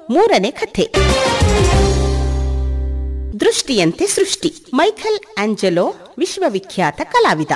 ಮೂರನೇ ಕಥೆ ದೃಷ್ಟಿಯಂತೆ ಸೃಷ್ಟಿ ಮೈಖಲ್ ಆಂಜಲೋ ವಿಶ್ವವಿಖ್ಯಾತ ಕಲಾವಿದ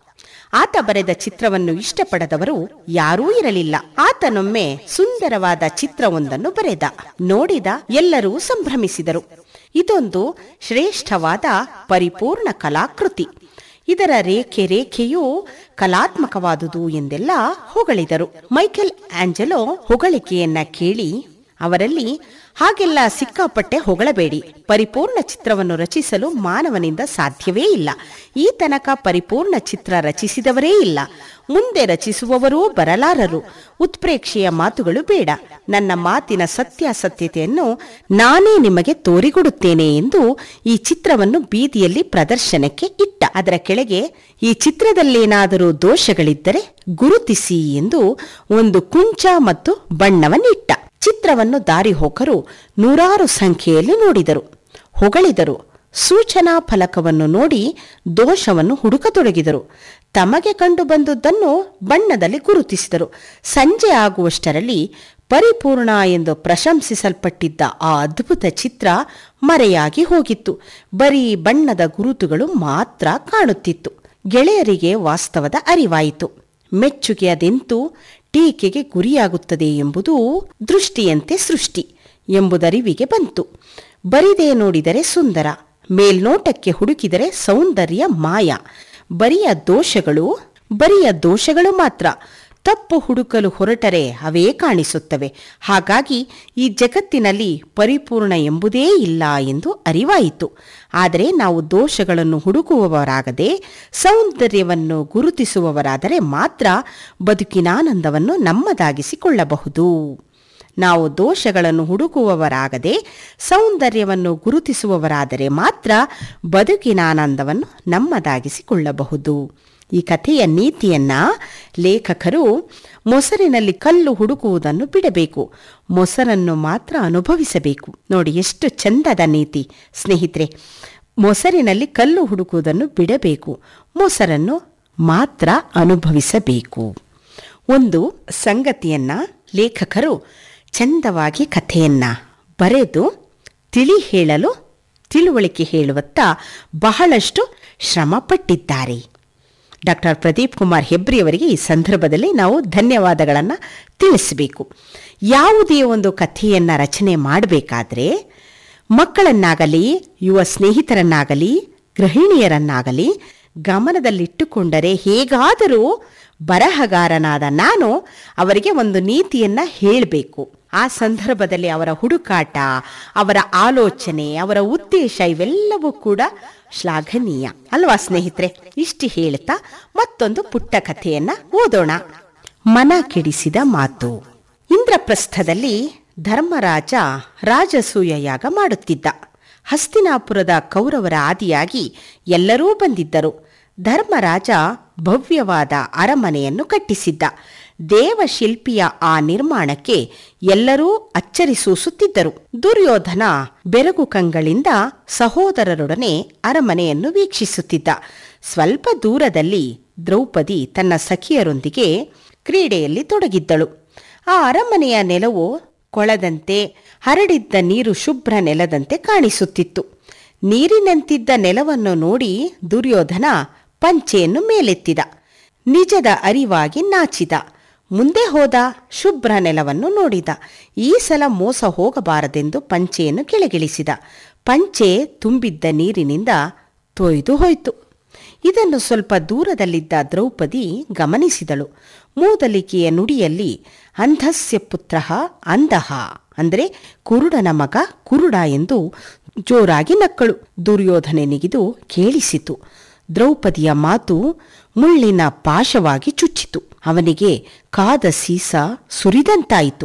ಆತ ಬರೆದ ಚಿತ್ರವನ್ನು ಇಷ್ಟಪಡದವರು ಯಾರೂ ಇರಲಿಲ್ಲ ಆತನೊಮ್ಮೆ ಸುಂದರವಾದ ಚಿತ್ರವೊಂದನ್ನು ಬರೆದ ನೋಡಿದ ಎಲ್ಲರೂ ಸಂಭ್ರಮಿಸಿದರು ಇದೊಂದು ಶ್ರೇಷ್ಠವಾದ ಪರಿಪೂರ್ಣ ಕಲಾಕೃತಿ ಇದರ ರೇಖೆ ರೇಖೆಯೂ ಕಲಾತ್ಮಕವಾದುದು ಎಂದೆಲ್ಲ ಹೊಗಳಿದರು ಮೈಕೆಲ್ ಆಂಜಲೋ ಹೊಗಳಿಕೆಯನ್ನ ಕೇಳಿ ಅವರಲ್ಲಿ ಹಾಗೆಲ್ಲ ಸಿಕ್ಕಾಪಟ್ಟೆ ಹೊಗಳಬೇಡಿ ಪರಿಪೂರ್ಣ ಚಿತ್ರವನ್ನು ರಚಿಸಲು ಮಾನವನಿಂದ ಸಾಧ್ಯವೇ ಇಲ್ಲ ಈ ತನಕ ಪರಿಪೂರ್ಣ ಚಿತ್ರ ರಚಿಸಿದವರೇ ಇಲ್ಲ ಮುಂದೆ ರಚಿಸುವವರೂ ಬರಲಾರರು ಉತ್ಪ್ರೇಕ್ಷೆಯ ಮಾತುಗಳು ಬೇಡ ನನ್ನ ಮಾತಿನ ಸತ್ಯಾಸತ್ಯತೆಯನ್ನು ನಾನೇ ನಿಮಗೆ ತೋರಿಕೊಡುತ್ತೇನೆ ಎಂದು ಈ ಚಿತ್ರವನ್ನು ಬೀದಿಯಲ್ಲಿ ಪ್ರದರ್ಶನಕ್ಕೆ ಇಟ್ಟ ಅದರ ಕೆಳಗೆ ಈ ಚಿತ್ರದಲ್ಲೇನಾದರೂ ದೋಷಗಳಿದ್ದರೆ ಗುರುತಿಸಿ ಎಂದು ಒಂದು ಕುಂಚ ಮತ್ತು ಬಣ್ಣವನ್ನಿಟ್ಟ ಚಿತ್ರವನ್ನು ದಾರಿಹೋಕರು ನೂರಾರು ಸಂಖ್ಯೆಯಲ್ಲಿ ನೋಡಿದರು ಹೊಗಳಿದರು ಸೂಚನಾ ಫಲಕವನ್ನು ನೋಡಿ ದೋಷವನ್ನು ಹುಡುಕತೊಡಗಿದರು ತಮಗೆ ಕಂಡು ಬಂದುದನ್ನು ಬಣ್ಣದಲ್ಲಿ ಗುರುತಿಸಿದರು ಸಂಜೆ ಆಗುವಷ್ಟರಲ್ಲಿ ಪರಿಪೂರ್ಣ ಎಂದು ಪ್ರಶಂಸಿಸಲ್ಪಟ್ಟಿದ್ದ ಆ ಅದ್ಭುತ ಚಿತ್ರ ಮರೆಯಾಗಿ ಹೋಗಿತ್ತು ಬರೀ ಬಣ್ಣದ ಗುರುತುಗಳು ಮಾತ್ರ ಕಾಣುತ್ತಿತ್ತು ಗೆಳೆಯರಿಗೆ ವಾಸ್ತವದ ಅರಿವಾಯಿತು ಮೆಚ್ಚುಗೆ ಅದೆಂತೂ ಟೀಕೆಗೆ ಗುರಿಯಾಗುತ್ತದೆ ಎಂಬುದು ದೃಷ್ಟಿಯಂತೆ ಸೃಷ್ಟಿ ಎಂಬುದರಿವಿಗೆ ಬಂತು ಬರಿದೇ ನೋಡಿದರೆ ಸುಂದರ ಮೇಲ್ನೋಟಕ್ಕೆ ಹುಡುಕಿದರೆ ಸೌಂದರ್ಯ ಮಾಯ ಬರಿಯ ದೋಷಗಳು ಬರಿಯ ದೋಷಗಳು ಮಾತ್ರ ತಪ್ಪು ಹುಡುಕಲು ಹೊರಟರೆ ಅವೇ ಕಾಣಿಸುತ್ತವೆ ಹಾಗಾಗಿ ಈ ಜಗತ್ತಿನಲ್ಲಿ ಪರಿಪೂರ್ಣ ಎಂಬುದೇ ಇಲ್ಲ ಎಂದು ಅರಿವಾಯಿತು ಆದರೆ ನಾವು ದೋಷಗಳನ್ನು ಹುಡುಕುವವರಾಗದೆ ಸೌಂದರ್ಯವನ್ನು ಗುರುತಿಸುವವರಾದರೆ ಮಾತ್ರ ಬದುಕಿನಾನಂದವನ್ನು ನಮ್ಮದಾಗಿಸಿಕೊಳ್ಳಬಹುದು ನಾವು ದೋಷಗಳನ್ನು ಹುಡುಕುವವರಾಗದೆ ಸೌಂದರ್ಯವನ್ನು ಗುರುತಿಸುವವರಾದರೆ ಮಾತ್ರ ಬದುಕಿನಾನಂದವನ್ನು ನಮ್ಮದಾಗಿಸಿಕೊಳ್ಳಬಹುದು ಈ ಕಥೆಯ ನೀತಿಯನ್ನ ಲೇಖಕರು ಮೊಸರಿನಲ್ಲಿ ಕಲ್ಲು ಹುಡುಕುವುದನ್ನು ಬಿಡಬೇಕು ಮೊಸರನ್ನು ಮಾತ್ರ ಅನುಭವಿಸಬೇಕು ನೋಡಿ ಎಷ್ಟು ಚಂದದ ನೀತಿ ಸ್ನೇಹಿತರೆ ಮೊಸರಿನಲ್ಲಿ ಕಲ್ಲು ಹುಡುಕುವುದನ್ನು ಬಿಡಬೇಕು ಮೊಸರನ್ನು ಮಾತ್ರ ಅನುಭವಿಸಬೇಕು ಒಂದು ಸಂಗತಿಯನ್ನ ಲೇಖಕರು ಚಂದವಾಗಿ ಕಥೆಯನ್ನ ಬರೆದು ತಿಳಿ ಹೇಳಲು ತಿಳುವಳಿಕೆ ಹೇಳುವತ್ತ ಬಹಳಷ್ಟು ಶ್ರಮಪಟ್ಟಿದ್ದಾರೆ ಡಾಕ್ಟರ್ ಪ್ರದೀಪ್ ಕುಮಾರ್ ಹೆಬ್ರಿಯವರಿಗೆ ಈ ಸಂದರ್ಭದಲ್ಲಿ ನಾವು ಧನ್ಯವಾದಗಳನ್ನು ತಿಳಿಸಬೇಕು ಯಾವುದೇ ಒಂದು ಕಥೆಯನ್ನು ರಚನೆ ಮಾಡಬೇಕಾದ್ರೆ ಮಕ್ಕಳನ್ನಾಗಲಿ ಯುವ ಸ್ನೇಹಿತರನ್ನಾಗಲಿ ಗೃಹಿಣಿಯರನ್ನಾಗಲಿ ಗಮನದಲ್ಲಿಟ್ಟುಕೊಂಡರೆ ಹೇಗಾದರೂ ಬರಹಗಾರನಾದ ನಾನು ಅವರಿಗೆ ಒಂದು ನೀತಿಯನ್ನ ಹೇಳಬೇಕು ಆ ಸಂದರ್ಭದಲ್ಲಿ ಅವರ ಹುಡುಕಾಟ ಅವರ ಆಲೋಚನೆ ಅವರ ಉದ್ದೇಶ ಇವೆಲ್ಲವೂ ಕೂಡ ಶ್ಲಾಘನೀಯ ಅಲ್ವಾ ಸ್ನೇಹಿತರೆ ಇಷ್ಟು ಹೇಳ್ತಾ ಮತ್ತೊಂದು ಪುಟ್ಟ ಕಥೆಯನ್ನ ಓದೋಣ ಮನ ಕೆಡಿಸಿದ ಮಾತು ಇಂದ್ರಪ್ರಸ್ಥದಲ್ಲಿ ಧರ್ಮರಾಜ ರಾಜಸೂಯ ಯಾಗ ಮಾಡುತ್ತಿದ್ದ ಹಸ್ತಿನಾಪುರದ ಕೌರವರ ಆದಿಯಾಗಿ ಎಲ್ಲರೂ ಬಂದಿದ್ದರು ಧರ್ಮರಾಜ ಭವ್ಯವಾದ ಅರಮನೆಯನ್ನು ಕಟ್ಟಿಸಿದ್ದ ದೇವಶಿಲ್ಪಿಯ ಆ ನಿರ್ಮಾಣಕ್ಕೆ ಎಲ್ಲರೂ ಅಚ್ಚರಿಸೂಸುತ್ತಿದ್ದರು ದುರ್ಯೋಧನ ಬೆರಗು ಕಂಗಳಿಂದ ಸಹೋದರರೊಡನೆ ಅರಮನೆಯನ್ನು ವೀಕ್ಷಿಸುತ್ತಿದ್ದ ಸ್ವಲ್ಪ ದೂರದಲ್ಲಿ ದ್ರೌಪದಿ ತನ್ನ ಸಖಿಯರೊಂದಿಗೆ ಕ್ರೀಡೆಯಲ್ಲಿ ತೊಡಗಿದ್ದಳು ಆ ಅರಮನೆಯ ನೆಲವು ಕೊಳದಂತೆ ಹರಡಿದ್ದ ನೀರು ಶುಭ್ರ ನೆಲದಂತೆ ಕಾಣಿಸುತ್ತಿತ್ತು ನೀರಿನಂತಿದ್ದ ನೆಲವನ್ನು ನೋಡಿ ದುರ್ಯೋಧನ ಪಂಚೆಯನ್ನು ಮೇಲೆತ್ತಿದ ನಿಜದ ಅರಿವಾಗಿ ನಾಚಿದ ಮುಂದೆ ಹೋದ ಶುಭ್ರ ನೆಲವನ್ನು ನೋಡಿದ ಈ ಸಲ ಮೋಸ ಹೋಗಬಾರದೆಂದು ಪಂಚೆಯನ್ನು ಕೆಳಗಿಳಿಸಿದ ಪಂಚೆ ತುಂಬಿದ್ದ ನೀರಿನಿಂದ ತೊಯ್ದು ಹೋಯಿತು ಇದನ್ನು ಸ್ವಲ್ಪ ದೂರದಲ್ಲಿದ್ದ ದ್ರೌಪದಿ ಗಮನಿಸಿದಳು ಮೂದಲಿಕೆಯ ನುಡಿಯಲ್ಲಿ ಅಂಧಸ್ಯ ಪುತ್ರ ಅಂಧಃ ಅಂದರೆ ಕುರುಡನ ಮಗ ಕುರುಡ ಎಂದು ಜೋರಾಗಿ ನಕ್ಕಳು ದುರ್ಯೋಧನನಿಗಿದು ಕೇಳಿಸಿತು ದ್ರೌಪದಿಯ ಮಾತು ಮುಳ್ಳಿನ ಪಾಶವಾಗಿ ಚುಚ್ಚಿತು ಅವನಿಗೆ ಕಾದ ಸೀಸ ಸುರಿದಂತಾಯಿತು